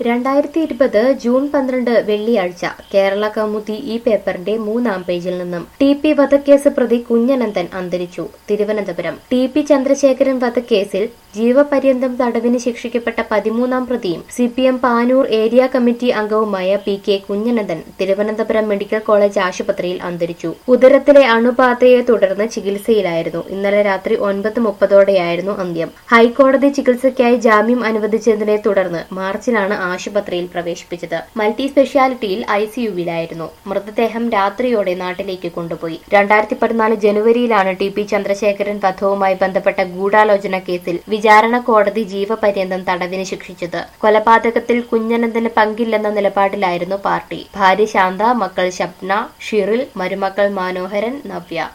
രണ്ടായിരത്തി ഇരുപത് ജൂൺ പന്ത്രണ്ട് വെള്ളിയാഴ്ച കേരള കൗമുദി ഈ പേപ്പറിന്റെ മൂന്നാം പേജിൽ നിന്നും ടി പി വധക്കേസ് പ്രതി കുഞ്ഞനന്ദൻ അന്തരിച്ചു തിരുവനന്തപുരം ടി പി ചന്ദ്രശേഖരൻ വധക്കേസിൽ ജീവപര്യന്തം തടവിന് ശിക്ഷിക്കപ്പെട്ട പതിമൂന്നാം പ്രതിയും C P M Panoor area committee അംഗവുമായ P K Kunhanandan Thiruvananthapuram medical college ആശുപത്രിയിൽ അന്തരിച്ചു ഉദരത്തിലെ അണുബാധയെ തുടർന്ന് ചികിത്സയിലായിരുന്നു ഇന്നലെ രാത്രി ഒൻപത് മുപ്പതോടെയായിരുന്നു അന്ത്യം ഹൈക്കോടതി ചികിത്സയ്ക്കായി ജാമ്യം അനുവദിച്ചതിനെ തുടർന്ന് മാർച്ചിലാണ് ആശുപത്രിയിൽ പ്രവേശിപ്പിച്ചത് മൾട്ടി സ്പെഷ്യാലിറ്റിയിൽ ഐസിയുവിലായിരുന്നു മൃതദേഹം രാത്രിയോടെ നാട്ടിലേക്ക് കൊണ്ടുപോയി രണ്ടായിരത്തി പതിനാല് ജനുവരിയിലാണ് ടി പി ചന്ദ്രശേഖരൻ വധവുമായി ബന്ധപ്പെട്ട ഗൂഢാലോചന കേസിൽ വിചാരണ കോടതി ജീവപര്യന്തം തടവിന് ശിക്ഷിച്ചത് കൊലപാതകത്തിൽ കുഞ്ഞനന്ദന് പങ്കില്ലെന്ന നിലപാടിലായിരുന്നു പാർട്ടി ഭാര്യ ശാന്ത മക്കൾ ശബ്ന ഷിറിൽ മരുമക്കൾ മനോഹരൻ നവ്യ